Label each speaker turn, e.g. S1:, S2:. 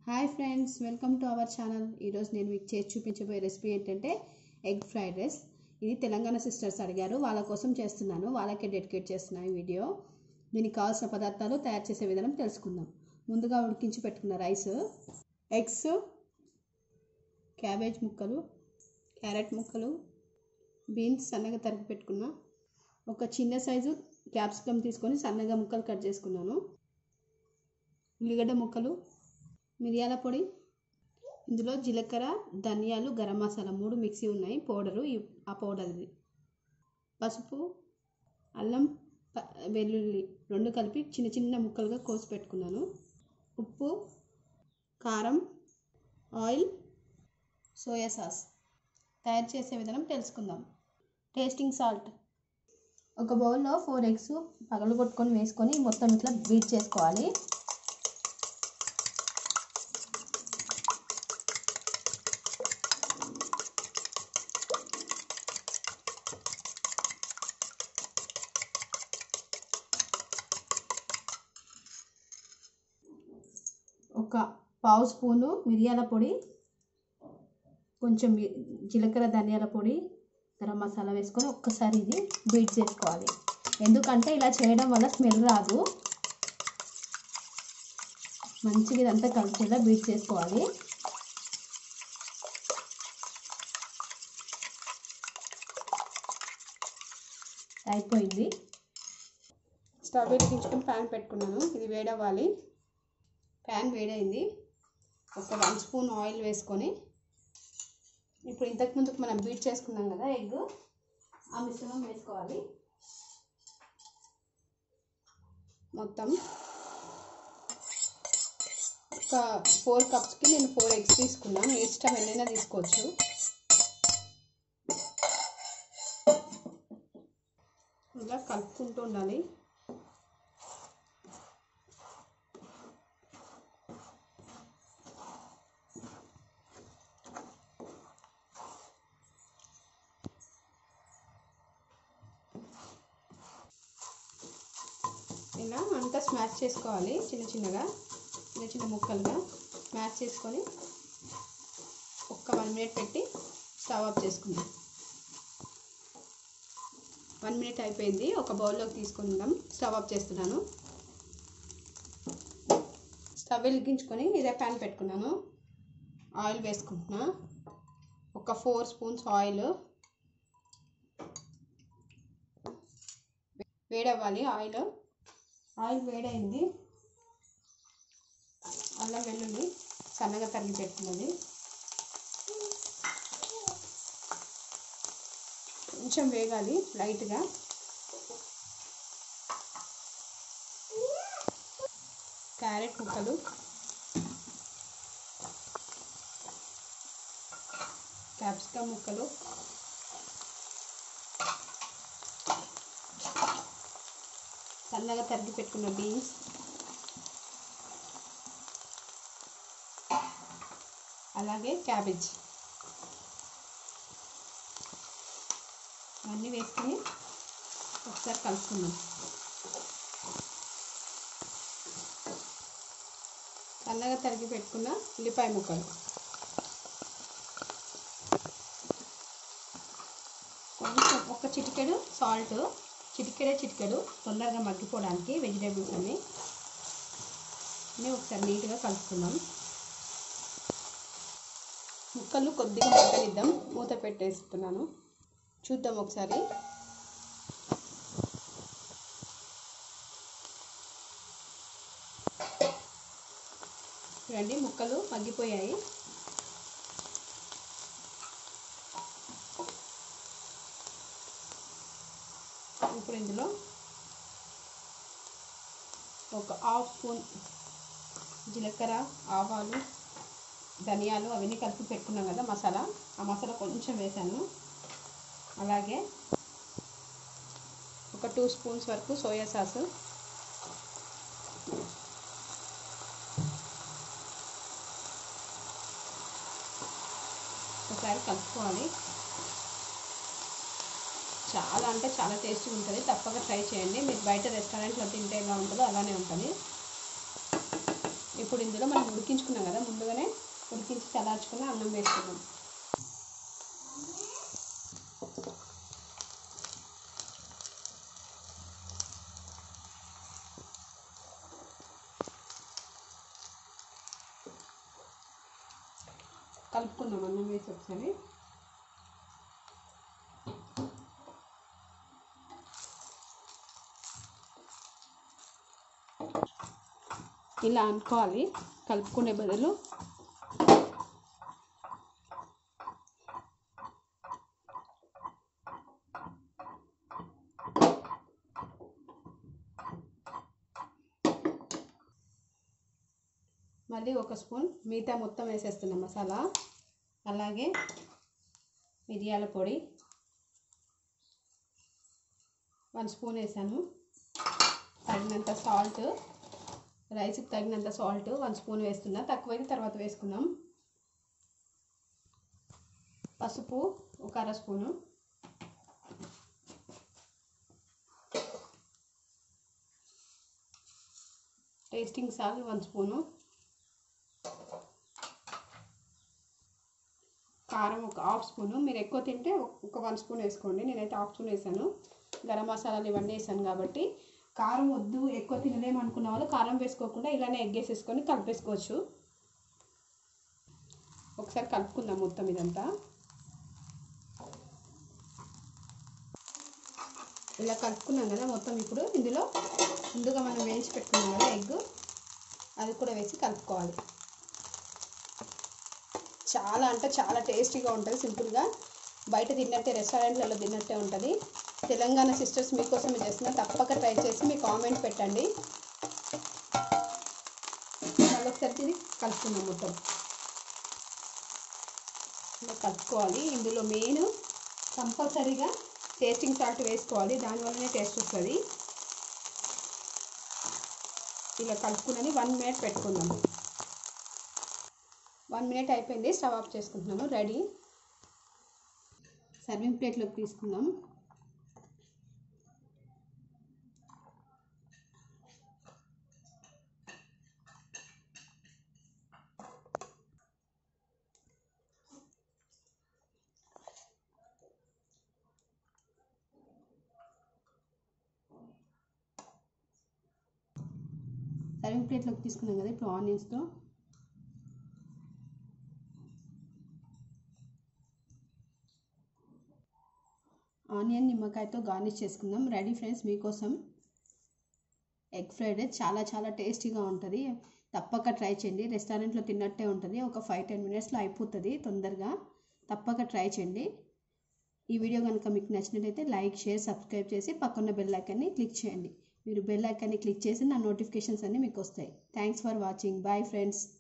S1: hi friends welcome to our channel ఈరోజు నేను మీకు చేసి చూపించబోయే రెసిపీ ఏంటంటే ఎగ్ ఫ్రైడ్ రైస్ ఇది తెలంగాణ సిస్టర్స్ అడిగారు వాళ్ళ కోసం చేస్తున్నాను వాళ్ళకే డెడికేట్ చేస్తున్నాను ఈ వీడియో దీనికి కావాల్సిన పదార్థాలు తయారు చేసే విధానం తెలుసుకుందాం ముందుగా ఉడికించి పెట్టుకున్న రైస్ ఎగ్స్ క్యాబేజ్ ముక్కలు క్యారెట్ ముక్కలు బీన్స్ సన్నగా తరిగి పెట్టుకున్న ఒక చిన్న సైజు క్యాప్సికమ్ తీసుకొని సన్నగా ముక్కలు కట్ చేసుకున్నాను ఉల్లిగడ్డ ముక్కలు మిరియాల పొడి ఇందులో జీలకర్ర ధనియాలు గరం మసాలా మూడు మిక్సీ ఉన్నాయి పౌడరు ఆ పౌడర్ ఇది పసుపు అల్లం వెల్లుల్లి రెండు కలిపి చిన్న చిన్న ముక్కలుగా కోసి పెట్టుకున్నాను ఉప్పు కారం ఆయిల్ సోయా సాస్ తయారు చేసే విధానం తెలుసుకుందాం టేస్టింగ్ సాల్ట్ ఒక బౌల్లో ఫోర్ ఎగ్స్ పగలు కొట్టుకొని వేసుకొని మొత్తం ఇట్లా బీట్ చేసుకోవాలి ఒక పావు స్పూను మిరియాల పొడి కొంచెం జీలకర్ర ధనియాల పొడి గరం మసాలా వేసుకొని ఒక్కసారి ఇది బీట్ చేసుకోవాలి ఎందుకంటే ఇలా చేయడం వల్ల స్మెల్ రాదు మంచిగా ఇదంతా కలిసేలా బీట్ చేసుకోవాలి అయిపోయింది స్టవ్ వెలిగించుకొని ప్యాన్ పెట్టుకున్నాను ఇది వేడవ్వాలి ప్యాన్ వేడైంది ఒక వన్ స్పూన్ ఆయిల్ వేసుకొని ఇప్పుడు ఇంతకుముందుకు మనం బీట్ చేసుకున్నాం కదా ఎగ్ ఆ మిశ్రమం వేసుకోవాలి మొత్తం ఒక ఫోర్ కప్స్కి నేను ఫోర్ ఎగ్స్ తీసుకున్నాను మీ ఇష్టం ఎన్నైనా తీసుకోవచ్చు ఇలా కలుపుకుంటూ ఉండాలి ఇలా అంతా స్మాష్ చేసుకోవాలి చిన్న చిన్నగా చిన్న చిన్న ముక్కలుగా స్మాష్ చేసుకొని ఒక్క వన్ మినిట్ పెట్టి స్టవ్ ఆఫ్ చేసుకుందాం వన్ మినిట్ అయిపోయింది ఒక బౌల్లోకి తీసుకుందాం స్టవ్ ఆఫ్ చేస్తున్నాను స్టవ్ వెలిగించుకొని ఇదే ప్యాన్ పెట్టుకున్నాను ఆయిల్ వేసుకుంటున్నా ఒక ఫోర్ స్పూన్స్ ఆయిల్ వేడవ్వాలి ఆయిల్ ఆయిల్ వేడైంది అల్లం వెల్లుల్లి సన్నగా తరిగి పెట్టుకున్నది కొంచెం వేగాలి లైట్గా క్యారెట్ ముక్కలు క్యాప్సికమ్ ముక్కలు సన్నగా తరిగి పెట్టుకున్న బీన్స్ అలాగే క్యాబేజ్ అన్నీ వేసుకొని ఒకసారి కలుపుకుందాం సన్నగా తరిగి పెట్టుకున్న ఉల్లిపాయ ముక్కలు కొంచెం ఒక చిటికెడు సాల్ట్ చిటికెడే చిటికెడు తొందరగా మగ్గిపోవడానికి వెజిటేబుల్స్ అన్ని అన్నీ ఒకసారి నీట్గా కలుపుకుందాం ముక్కలు కొద్దిగా మగ్గనిద్దాం మూత పెట్టేస్తున్నాను చూద్దాం ఒకసారి చూడండి ముక్కలు మగ్గిపోయాయి ఇప్పుడు ఇందులో ఒక హాఫ్ స్పూన్ జీలకర్ర ఆవాలు ధనియాలు అవన్నీ కలిపి పెట్టుకున్నాం కదా మసాలా ఆ మసాలా కొంచెం వేసాను అలాగే ఒక టూ స్పూన్స్ వరకు సోయా సాస్ ఒకసారి కలుపుకోవాలి చాలా అంటే చాలా టేస్టీగా ఉంటుంది తప్పక ట్రై చేయండి మీరు బయట రెస్టారెంట్లో తింటే ఎలా ఉంటుందో అలానే ఉంటుంది ఇప్పుడు ఇందులో మనం ఉడికించుకున్నాం కదా ముందుగానే ఉడికించి చల్లార్చుకున్న అన్నం వేసుకుందాం కలుపుకుందాం అన్నం వేసి ఒకసారి ఇలా అనుకోవాలి కలుపుకునే బదులు మళ్ళీ ఒక స్పూన్ మిగతా మొత్తం వేసేస్తున్నాం మసాలా అలాగే మిరియాల పొడి వన్ స్పూన్ వేసాను తగినంత సాల్ట్ రైస్కి తగినంత సాల్ట్ వన్ స్పూన్ వేస్తున్నా తక్కువైతే తర్వాత వేసుకుందాం పసుపు ఒక అర spoon tasting salt one spoon కారం ఒక హాఫ్ స్పూను మీరు ఎక్కువ తింటే ఒక వన్ స్పూన్ వేసుకోండి నేనైతే హాఫ్ స్పూన్ వేసాను గరం మసాలాలు ఇవన్నీ వేసాను కాబట్టి కారం వద్దు ఎక్కువ తినలేము అనుకున్న వాళ్ళు కారం వేసుకోకుండా ఇలానే ఎగ్ వేసేసుకొని కలిపేసుకోవచ్చు ఒకసారి కలుపుకుందాం మొత్తం ఇదంతా ఇలా కలుపుకున్నాం కదా మొత్తం ఇప్పుడు ఇందులో ముందుగా మనం వేయించి పెట్టుకున్నాం కదా ఎగ్ అది కూడా వేసి కలుపుకోవాలి చాలా అంటే చాలా టేస్టీగా ఉంటుంది సింపుల్గా బయట తిన్నట్టే రెస్టారెంట్లలో తిన్నట్టే ఉంటుంది తెలంగాణ సిస్టర్స్ మీకోసం చేస్తున్నా తప్పక ట్రై చేసి మీ కామెంట్ పెట్టండి మళ్ళీ ఒకసారి తిని కలుపుకుందాం మొత్తం ఇలా కలుపుకోవాలి ఇందులో మెయిన్ కంపల్సరీగా టేస్టింగ్ సాల్ట్ వేసుకోవాలి దానివల్లనే టేస్ట్ వస్తుంది ఇలా కలుపుకుని వన్ మినిట్ పెట్టుకుందాము వన్ మినిట్ అయిపోయింది స్టవ్ ఆఫ్ చేసుకుంటున్నాను రెడీ సర్వింగ్ ప్లేట్లోకి తీసుకుందాం సర్వింగ్ ప్లేట్లోకి తీసుకున్నాం కదా ఇప్పుడు ఆనియన్స్తో ఆనియన్ నిమ్మకాయతో గార్నిష్ చేసుకుందాం రెడీ ఫ్రెండ్స్ మీకోసం ఎగ్ ఫ్రైడ్ రైస్ చాలా చాలా టేస్టీగా ఉంటుంది తప్పక ట్రై చేయండి రెస్టారెంట్లో తిన్నట్టే ఉంటుంది ఒక ఫైవ్ టెన్ మినిట్స్లో అయిపోతుంది తొందరగా తప్పక ట్రై చేయండి ఈ వీడియో కనుక మీకు నచ్చినట్లయితే లైక్ షేర్ సబ్స్క్రైబ్ చేసి పక్కన్న బెల్ ఐకాన్ని క్లిక్ చేయండి మీరు బెల్ ఐకాన్ని క్లిక్ చేసి నా నోటిఫికేషన్స్ అన్నీ మీకు వస్తాయి thanks for watching bye friends